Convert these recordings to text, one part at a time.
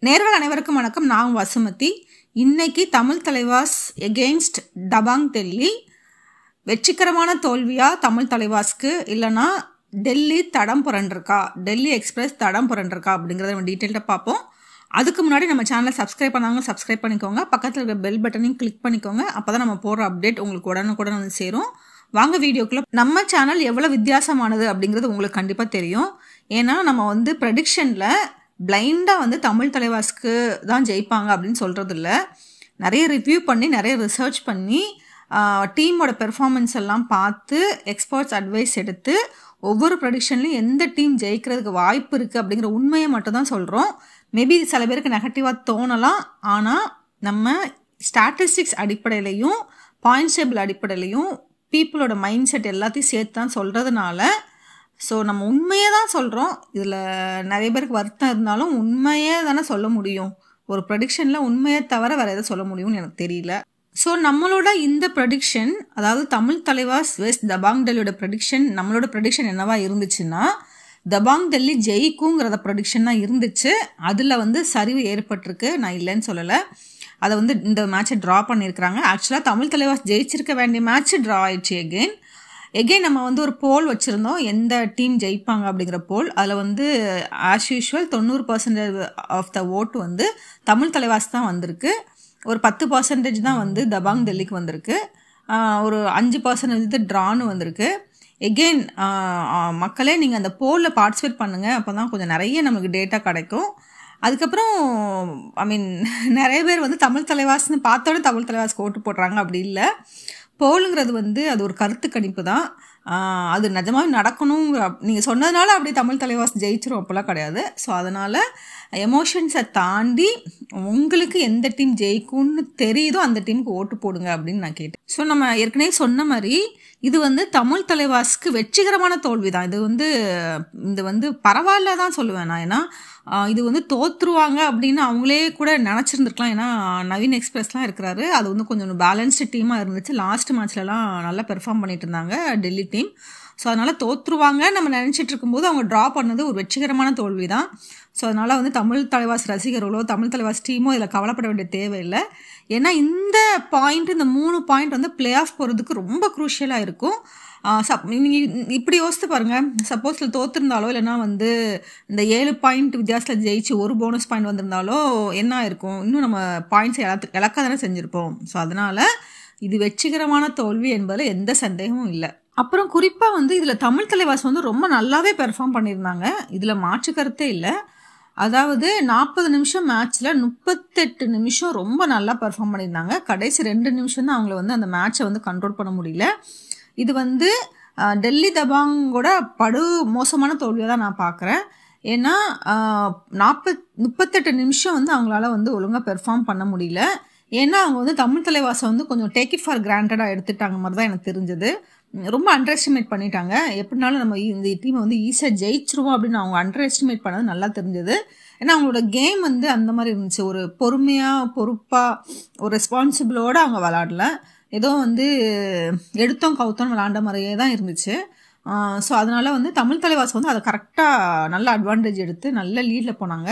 நேர்கள் அனைவருக்கும் வணக்கம் நான் வசுமதி இன்னைக்கு தமிழ் தலைவாஸ் எகெயின்ஸ்ட் டபாங் டெல்லி வெற்றிகரமான தோல்வியா தமிழ் தலைவாஸ்க்கு இல்லைன்னா டெல்லி தடம் புரண்டிருக்கா டெல்லி எக்ஸ்பிரஸ் தடம் புரண்டிருக்கா அப்படிங்கிறத நம்ம டீட்டெயில்டாக பார்ப்போம் அதுக்கு முன்னாடி நம்ம சேனலை சப்ஸ்கிரைப் பண்ணாங்க சப்ஸ்கிரைப் பண்ணிக்கோங்க பக்கத்தில் இருக்கிற பெல் பட்டனையும் கிளிக் பண்ணிக்கோங்க அப்போ தான் நம்ம போடுற அப்டேட் உங்களுக்கு உடனுக்குடன் வந்து சேரும் வாங்க வீடியோக்குள்ள நம்ம சேனல் எவ்வளோ வித்தியாசமானது அப்படிங்கிறது உங்களுக்கு கண்டிப்பாக தெரியும் ஏன்னா நம்ம வந்து ப்ரெடிக்ஷனில் பிளைண்டாக வந்து தமிழ் தலைவாஸ்க்கு தான் ஜெயிப்பாங்க அப்படின்னு சொல்கிறது இல்ல நிறைய ரிவ்யூ பண்ணி நிறைய ரிசர்ச் பண்ணி டீமோட பெர்ஃபார்மன்ஸ் எல்லாம் பார்த்து எக்ஸ்பர்ட்ஸ் அட்வைஸ் எடுத்து ஒவ்வொரு ப்ரொடிக்ஷன்லையும் எந்த டீம் ஜெயிக்கிறதுக்கு வாய்ப்பு இருக்குது அப்படிங்கிற உண்மையை மட்டும் தான் சொல்கிறோம் மேபி சில பேருக்கு நெகட்டிவாக தோணலாம் ஆனால் நம்ம ஸ்டாட்டிஸ்டிக்ஸ் அடிப்படையிலையும் பாயிண்ட்ஸ் டேபிள் அடிப்படையிலையும் பீப்புளோட மைண்ட் செட் எல்லாத்தையும் சேர்த்து தான் சொல்கிறதுனால ஸோ நம்ம உண்மையை தான் சொல்கிறோம் இதில் நிறைய பேருக்கு வருத்தம் இருந்தாலும் உண்மையே தானே சொல்ல முடியும் ஒரு ப்ரொடிக்ஷனில் உண்மையை தவிர வேறு எதை சொல்ல முடியும்னு எனக்கு தெரியல ஸோ நம்மளோட இந்த ப்ரொடிக்ஷன் அதாவது தமிழ் தலைவாஸ் வெஸ்ட் தபாங் டெல்லியோட ப்ரொடிக்ஷன் நம்மளோட ப்ரொடிக்ஷன் என்னவா இருந்துச்சுன்னா தபாங் டெல்லி ஜெயிக்குங்கிறத ப்ரொடிக்ஷன் தான் இருந்துச்சு அதில் வந்து சரிவு ஏற்பட்டிருக்கு நான் இல்லைன்னு சொல்லலை அதை வந்து இந்த மேட்சை ட்ரா பண்ணியிருக்கிறாங்க ஆக்சுவலாக தமிழ் தலைவாஸ் ஜெயிச்சிருக்க வேண்டிய மேட்ச் ட்ரா ஆயிடுச்சு எகெயின் எகெயின் நம்ம வந்து ஒரு போல் வச்சுருந்தோம் எந்த டீம் ஜெயிப்பாங்க அப்படிங்கிற போல் அதில் வந்து ஆஸ் யூஷுவல் தொண்ணூறு பர்சன்டேஜ் ஆஃப் த ஓட்டு வந்து தமிழ் தலைவாஸ் தான் வந்திருக்கு ஒரு பத்து பர்சன்டேஜ் தான் வந்து தபாங் டெல்லிக்கு வந்திருக்கு ஒரு அஞ்சு பர்சன்டேஜ் வந்து ட்ரான்னு வந்திருக்கு எகெயின் மக்களே நீங்கள் அந்த போலில் பார்ட்டிசிபேட் பண்ணுங்கள் அப்போ தான் கொஞ்சம் நிறைய நமக்கு டேட்டா கிடைக்கும் அதுக்கப்புறம் ஐ மீன் நிறைய பேர் வந்து தமிழ் தலைவாஸ்னு பார்த்தோன்னே தமிழ் தலைவாஸ்க்கு ஓட்டு போடுறாங்க அப்படி இல்லை போலுங்கிறது வந்து அது ஒரு கருத்து கணிப்பு தான் அது நிஜமாவே நடக்கணுங்கிற நீங்கள் சொன்னதுனால அப்படி தமிழ் தலைவாஸ் ஜெயிச்சிரும் அப்போல்லாம் கிடையாது ஸோ அதனால் எமோஷன்ஸை தாண்டி உங்களுக்கு எந்த டீம் ஜெயிக்கும்னு தெரியுதோ அந்த டீமுக்கு ஓட்டு போடுங்க அப்படின்னு நான் கேட்டேன் ஸோ நம்ம ஏற்கனவே சொன்ன மாதிரி இது வந்து தமிழ் தலைவாஸ்க்கு வெற்றிகரமான தோல்வி தான் இது வந்து இது வந்து பரவாயில்ல தான் சொல்லுவேன் நான் ஏன்னா இது வந்து தோற்றுருவாங்க அப்படின்னு அவங்களே கூட நினச்சிருந்துருக்கலாம் ஏன்னா நவீன் எக்ஸ்பிரஸ்லாம் இருக்கிறாரு அது வந்து கொஞ்சம் பேலன்ஸ்டு டீமாக இருந்துச்சு லாஸ்ட் மேட்ச்லலாம் நல்லா பெர்ஃபார்ம் பண்ணிட்டு இருந்தாங்க டெல்லி டீம் ஸோ அதனால் தோற்றுருவாங்க நம்ம நினச்சிட்டு இருக்கும்போது அவங்க ட்ரா பண்ணது ஒரு வெற்றிகரமான தோல்வி தான் ஸோ அதனால் வந்து தமிழ் தலைவாஸ் ரசிகர்களோ தமிழ் தலைவாஸ் டீமோ இதில் கவலைப்பட வேண்டிய தேவையில்லை ஏன்னா இந்த பாயிண்ட் இந்த மூணு பாயிண்ட் வந்து பிளே ஆஃப் போகிறதுக்கு ரொம்ப குரூஷியலாக இருக்கும் சப் நீங்கள் இப்படி யோசித்து பாருங்கள் சப்போஸில் தோற்றுருந்தாலோ இல்லைனா வந்து இந்த ஏழு பாயிண்ட் வித்தியாசத்தில் ஜெயிச்சு ஒரு போனஸ் பாயிண்ட் வந்திருந்தாலோ என்ன இருக்கும் இன்னும் நம்ம பாயிண்ட்ஸ் இழத்து இழக்க தானே செஞ்சுருப்போம் ஸோ அதனால் இது வெற்றிகரமான தோல்வி என்பதில் எந்த சந்தேகமும் இல்லை அப்புறம் குறிப்பாக வந்து இதில் தமிழ் தலைவாஸ் வந்து ரொம்ப நல்லாவே பெர்ஃபார்ம் பண்ணியிருந்தாங்க இதில் மாற்று கருத்தே இல்லை அதாவது நாற்பது நிமிஷம் மேட்ச்சில் முப்பத்தெட்டு நிமிஷம் ரொம்ப நல்லா பெர்ஃபார்ம் பண்ணியிருந்தாங்க கடைசி ரெண்டு நிமிஷம் தான் அவங்கள வந்து அந்த மேட்சை வந்து கண்ட்ரோல் பண்ண முடியல இது வந்து டெல்லி தபாங்கோட படு மோசமான தோல்வியாக தான் நான் பார்க்குறேன் ஏன்னா நாற்பத் முப்பத்தெட்டு நிமிஷம் வந்து அவங்களால வந்து ஒழுங்காக பெர்ஃபார்ம் பண்ண முடியல ஏன்னா அவங்க வந்து தமிழ் தலைவாசை வந்து கொஞ்சம் டேக் இட் ஃபார் கிராண்டடாக எடுத்துட்டாங்க மாதிரி தான் எனக்கு தெரிஞ்சது ரொம்ப அண்டர் எஸ்டிமேட் பண்ணிட்டாங்க எப்படினாலும் நம்ம இந்த டீமை வந்து ஈஸியாக ஜெயிச்சிருவோம் அப்படின்னு அவங்க அண்டர் எஸ்டிமேட் பண்ணது நல்லா தெரிஞ்சது ஏன்னா அவங்களோட கேம் வந்து அந்த மாதிரி இருந்துச்சு ஒரு பொறுமையாக பொறுப்பாக ஒரு ரெஸ்பான்சிபிளோடு அவங்க விளாடல ஏதோ வந்து எடுத்தோம் கவுத்தோம் விளாண்ட மாதிரியே தான் இருந்துச்சு ஸோ அதனால் வந்து தமிழ் தலைவாஸ் வந்து அதை கரெக்டாக நல்ல அட்வான்டேஜ் எடுத்து நல்ல லீடில் போனாங்க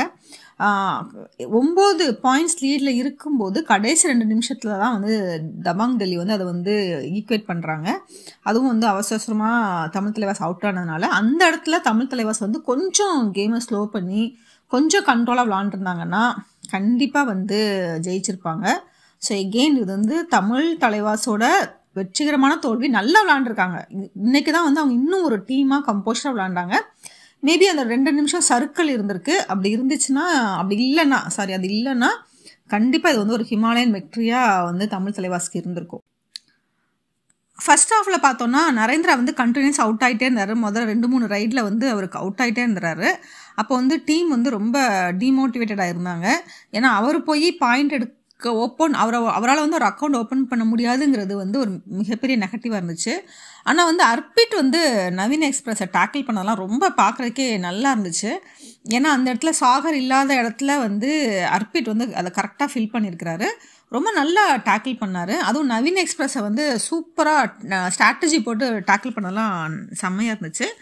ஒம்பது பாயிண்ட்ஸ் லீடில் இருக்கும்போது கடைசி ரெண்டு நிமிஷத்தில் தான் வந்து தபாங் டெல்லி வந்து அதை வந்து ஈக்குவேட் பண்ணுறாங்க அதுவும் வந்து அவசர அவசரமாக தமிழ் தலைவாஸ் அவுட் ஆனதுனால அந்த இடத்துல தமிழ் தலைவாஸ் வந்து கொஞ்சம் கேமை ஸ்லோ பண்ணி கொஞ்சம் கண்ட்ரோலாக விளாண்டுருந்தாங்கன்னா கண்டிப்பாக வந்து ஜெயிச்சிருப்பாங்க ஸோ எகெயின் இது வந்து தமிழ் தலைவாஸோட வெற்றிகரமான தோல்வி நல்லா விளாண்டுருக்காங்க இன்னைக்கு தான் வந்து அவங்க இன்னும் ஒரு டீமாக கம்போஸ்டாக விளாண்டாங்க மேபி அந்த ரெண்டு நிமிஷம் சர்க்கிள் இருந்திருக்கு அப்படி இருந்துச்சுன்னா அப்படி இல்லைன்னா சாரி அது இல்லைன்னா கண்டிப்பாக இது வந்து ஒரு ஹிமாலயன் வெக்ட்ரியாக வந்து தமிழ் தலைவாஸ்க்கு இருந்திருக்கும் ஃபர்ஸ்ட் ஹாஃபில் பார்த்தோன்னா நரேந்திரா வந்து கண்டினியூஸ் அவுட் ஆகிட்டே இருந்தார் முதல்ல ரெண்டு மூணு ரைடில் வந்து அவருக்கு அவுட் ஆகிட்டே இருந்தார் அப்போ வந்து டீம் வந்து ரொம்ப டிமோட்டிவேட்டடாக இருந்தாங்க ஏன்னா அவர் போய் பாயிண்ட் எடுக்க ஓப்பன் அவரை அவரால் வந்து ஒரு அக்கௌண்ட் ஓப்பன் பண்ண முடியாதுங்கிறது வந்து ஒரு மிகப்பெரிய நெகட்டிவாக இருந்துச்சு ஆனால் வந்து அர்பிட் வந்து நவீன் எக்ஸ்பிரஸை டேக்கிள் பண்ணதெல்லாம் ரொம்ப பார்க்குறதுக்கே நல்லா இருந்துச்சு ஏன்னா அந்த இடத்துல சாகர் இல்லாத இடத்துல வந்து அர்பிட் வந்து அதை கரெக்டாக ஃபில் பண்ணியிருக்கிறாரு ரொம்ப நல்லா டேக்கிள் பண்ணார் அதுவும் நவீன் எக்ஸ்பிரஸை வந்து சூப்பராக ஸ்ட்ராட்டஜி போட்டு டேக்கிள் பண்ணதெல்லாம் செம்மையாக இருந்துச்சு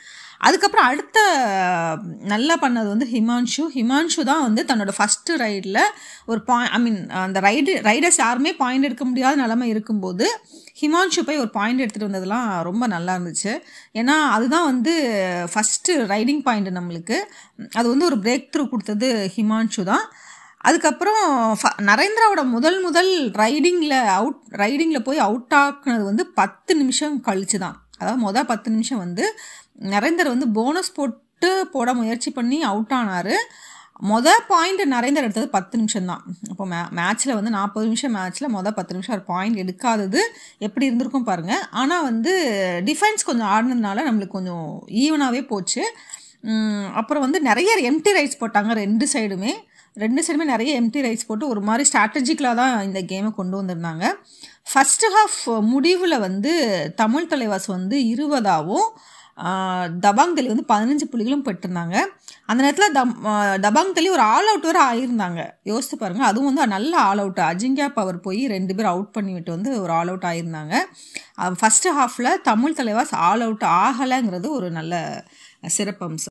அதுக்கப்புறம் அடுத்த நல்லா பண்ணது வந்து ஹிமான்ஷு ஹிமான்ஷு தான் வந்து தன்னோட ஃபஸ்ட்டு ரைடில் ஒரு பாயிண்ட் ஐ மீன் அந்த ரைடு ரைடர்ஸ் யாருமே பாயிண்ட் எடுக்க முடியாத நிலமை இருக்கும்போது ஹிமான்ஷு போய் ஒரு பாயிண்ட் எடுத்துகிட்டு வந்ததெல்லாம் ரொம்ப நல்லா இருந்துச்சு ஏன்னா அதுதான் வந்து ஃபஸ்ட்டு ரைடிங் பாயிண்ட் நம்மளுக்கு அது வந்து ஒரு பிரேக் த்ரூ கொடுத்தது ஹிமான்ஷு தான் அதுக்கப்புறம் ஃப நரேந்திராவோட முதல் முதல் ரைடிங்கில் அவுட் ரைடிங்கில் போய் அவுட் ஆக்குனது வந்து பத்து நிமிஷம் கழிச்சு தான் அதாவது மொதல் பத்து நிமிஷம் வந்து நரேந்தர் வந்து போனஸ் போட்டு போட முயற்சி பண்ணி அவுட் ஆனார் மொதல் பாயிண்ட் நரேந்தர் எடுத்தது பத்து நிமிஷம் தான் இப்போ மே மேட்ச்சில் வந்து நாற்பது நிமிஷம் மேட்ச்சில் மொதல் பத்து நிமிஷம் ஒரு பாயிண்ட் எடுக்காதது எப்படி இருந்திருக்கும் பாருங்கள் ஆனால் வந்து டிஃபென்ஸ் கொஞ்சம் ஆடினதுனால நம்மளுக்கு கொஞ்சம் ஈவனாகவே போச்சு அப்புறம் வந்து நிறைய எம்டி ரைட்ஸ் போட்டாங்க ரெண்டு சைடுமே ரெண்டு சைடுமே நிறைய எம்டி ரைட்ஸ் போட்டு ஒரு மாதிரி ஸ்ட்ராட்டஜிக்கலாக தான் இந்த கேமை கொண்டு வந்திருந்தாங்க ஃபஸ்ட்டு ஹாஃப் முடிவில் வந்து தமிழ் தலைவாஸ் வந்து இருபதாகவும் தபாங் தலி வந்து பதினஞ்சு புள்ளிகளும் பெற்றிருந்தாங்க அந்த நேரத்தில் தம் தபாங் தலி ஒரு ஆல் அவுட் வர ஆகியிருந்தாங்க யோசித்து பாருங்கள் அதுவும் வந்து நல்ல ஆல் அவுட் அஜிங்கியா பவர் போய் ரெண்டு பேர் அவுட் பண்ணி விட்டு வந்து ஒரு ஆல் அவுட் ஆகியிருந்தாங்க ஃபஸ்ட்டு ஹாஃபில் தமிழ் தலைவாஸ் ஆல் அவுட் ஆகலைங்கிறது ஒரு நல்ல சிறப்பம்சம்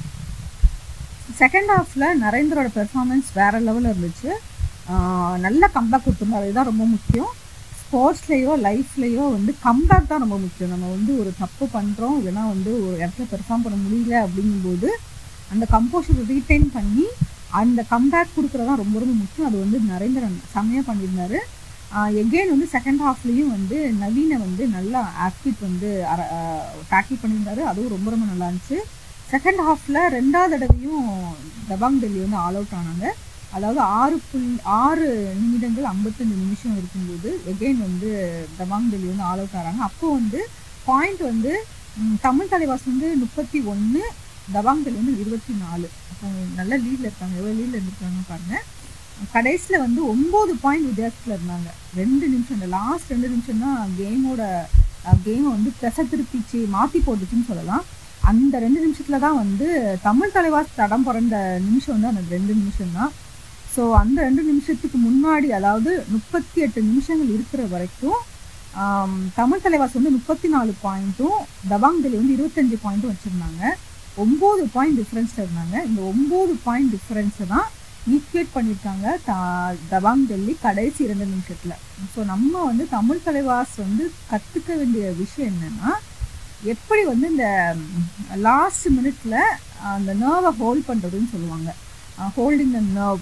செகண்ட் ஹாஃபில் நரேந்திரோட பெர்ஃபார்மன்ஸ் வேறு லெவலில் இருந்துச்சு நல்ல கம்பேக் கொடுத்துருந்தாரு இதுதான் ரொம்ப முக்கியம் ஸ்போர்ட்ஸ்லேயோ லைஃப்லேயோ வந்து கம்பேக் தான் ரொம்ப முக்கியம் நம்ம வந்து ஒரு தப்பு பண்ணுறோம் இல்லைனா வந்து ஒரு இடத்துல பெர்ஃபார்ம் பண்ண முடியல அப்படிங்கும்போது அந்த கம்போஷரை ரீட்டைன் பண்ணி அந்த கம்பேக் கொடுக்குறது தான் ரொம்ப ரொம்ப முக்கியம் அது வந்து நரேந்திரன் செம்மையாக பண்ணியிருந்தாரு எகெயின் வந்து செகண்ட் ஹாஃப்லேயும் வந்து நவீனை வந்து நல்லா ஆக்டிவ் வந்து டேக்கிள் பண்ணியிருந்தாரு அதுவும் ரொம்ப ரொம்ப நல்லா இருந்துச்சு செகண்ட் ஹாஃபில் ரெண்டாவது தடவையும் தபாங் டெல்லி வந்து ஆல் அவுட் ஆனாங்க அதாவது ஆறு புள்ளி ஆறு நிமிடங்கள் ஐம்பத்தஞ்சு நிமிஷம் இருக்கும்போது எகெயின் வந்து தபாங் டெல்லி வந்து ஆல் அவுட் ஆகிறாங்க அப்போ வந்து பாயிண்ட் வந்து தமிழ் தலைவாஸ் வந்து முப்பத்தி ஒன்று தபாங் டெல்லி வந்து இருபத்தி நாலு அப்போ நல்ல லீடில் இருக்காங்க எவ்வளோ லீடில் இருந்திருக்காங்க பாருங்கள் கடைசியில் வந்து ஒம்பது பாயிண்ட் வித்தியாசத்தில் இருந்தாங்க ரெண்டு நிமிஷம் இந்த லாஸ்ட் ரெண்டு நிமிஷம் தான் கேமோட கேமை வந்து பெச திருப்பிச்சு மாற்றி போட்டுச்சுன்னு சொல்லலாம் அந்த ரெண்டு நிமிஷத்தில் தான் வந்து தமிழ் தலைவாஸ் தடம் பிறந்த நிமிஷம் வந்து அந்த ரெண்டு நிமிஷம் தான் ஸோ அந்த ரெண்டு நிமிஷத்துக்கு முன்னாடி அதாவது முப்பத்தி எட்டு நிமிஷங்கள் இருக்கிற வரைக்கும் தமிழ் தலைவாஸ் வந்து முப்பத்தி நாலு பாயிண்ட்டும் தபாங் டெல்லி வந்து இருபத்தஞ்சு பாயிண்ட்டும் வச்சுருந்தாங்க ஒம்பது பாயிண்ட் டிஃப்ரென்ஸில் இருந்தாங்க இந்த ஒம்பது பாயிண்ட் டிஃப்ரென்ஸை தான் ஈக்குவேட் பண்ணியிருக்காங்க த தபாங் டெல்லி கடைசி ரெண்டு நிமிஷத்தில் ஸோ நம்ம வந்து தமிழ் தலைவாஸ் வந்து கற்றுக்க வேண்டிய விஷயம் என்னென்னா எப்படி வந்து இந்த லாஸ்ட் மினிட்ல அந்த நர்வை ஹோல்ட் பண்ணுறதுன்னு சொல்லுவாங்க holding the nerve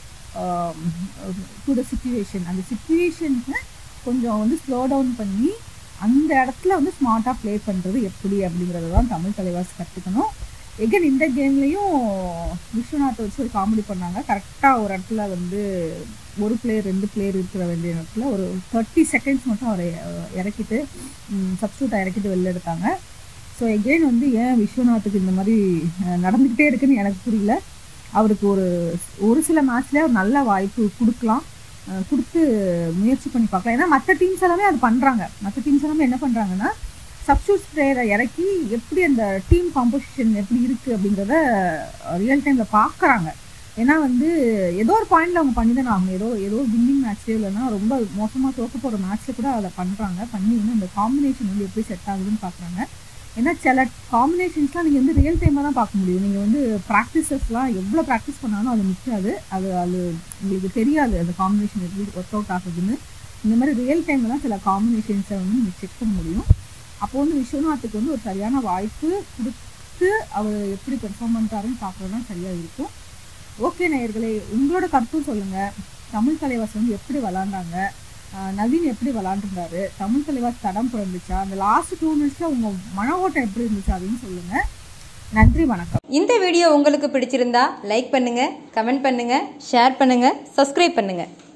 to the situation அந்த சுச்சுவேஷனுக்கு கொஞ்சம் வந்து ஸ்லோ டவுன் பண்ணி அந்த இடத்துல வந்து ஸ்மார்ட்டாக ப்ளே பண்ணுறது எப்படி அப்படிங்கிறது தான் தமிழ் தலைவாஸ் கற்றுக்கணும் எகன் இந்த கேம்லேயும் விஸ்வநாத்தை வச்சு ஒரு காமெடி பண்ணாங்க கரெக்டாக ஒரு இடத்துல வந்து ஒரு பிளேயர் ரெண்டு பிளேயர் இருக்கிற வேண்டிய இடத்துல ஒரு தேர்ட்டி செகண்ட்ஸ் மட்டும் அவரை இறக்கிட்டு சப்ஸ்டியூட்டை இறக்கிட்டு வெளில எடுத்தாங்க ஸோ எகெயின் வந்து ஏன் விஸ்வநாத்துக்கு இந்த மாதிரி நடந்துக்கிட்டே இருக்குன்னு எனக்கு புரியல அவருக்கு ஒரு ஒரு சில மேட்ச்லேயே ஒரு நல்ல வாய்ப்பு கொடுக்கலாம் கொடுத்து முயற்சி பண்ணி பார்க்கலாம் ஏன்னா மற்ற டீம்ஸ் எல்லாமே அது பண்ணுறாங்க மற்ற டீம்ஸ் எல்லாமே என்ன பண்ணுறாங்கன்னா சப்ஸ்டியூட் பிளேயரை இறக்கி எப்படி அந்த டீம் காம்போசிஷன் எப்படி இருக்குது அப்படிங்கிறத ரியல் டைமில் பார்க்குறாங்க ஏன்னா வந்து ஏதோ ஒரு பாயிண்டில் அவங்க பண்ணி தானே ஆகணும் ஏதோ ஏதோ வின்னிங் மேட்ச்லேயோ இல்லைன்னா ரொம்ப மோசமாக தோக்க போகிற மேட்ச்சில் கூட அதை பண்ணுறாங்க பண்ணி வந்து அந்த காம்பினேஷன் வந்து எப்படி செட் ஆகுதுன்னு பார்க்குறாங்க ஏன்னா சில காம்பினேஷன்ஸ்லாம் நீங்கள் வந்து ரியல் டைமாக தான் பார்க்க முடியும் நீங்கள் வந்து ப்ராக்டிசஸ்லாம் எவ்வளோ ப்ராக்டிஸ் பண்ணாலும் அது நிற்காது அது அது உங்களுக்கு தெரியாது அந்த காம்பினேஷன் எப்படி ஒர்க் அவுட் ஆகுதுன்னு இந்த மாதிரி ரியல் டைமில் தான் சில காம்பினேஷன்ஸை வந்து நீங்கள் செக் பண்ண முடியும் அப்போ வந்து விஸ்வநாத்துக்கு வந்து ஒரு சரியான வாய்ப்பு கொடுத்து அவர் எப்படி பெர்ஃபார்ம் பண்ணுறாருன்னு பார்க்குறது தான் சரியாக இருக்கும் ஓகே நேயர்களே உங்களோட கருத்தும் சொல்லுங்கள் தமிழ் தலைவாஸ் வந்து எப்படி விளாண்டாங்க நவீன் எப்படி விளாண்டுருந்தாரு தமிழ் தலைவாஸ் தடம் பிறந்துச்சா அந்த லாஸ்ட் டூ மினிட்ஸில் உங்கள் மன ஓட்டம் எப்படி இருந்துச்சு அப்படின்னு சொல்லுங்கள் நன்றி வணக்கம் இந்த வீடியோ உங்களுக்கு பிடிச்சிருந்தா லைக் பண்ணுங்க கமெண்ட் பண்ணுங்க ஷேர் பண்ணுங்க சப்ஸ்கிரைப் பண்ணுங்க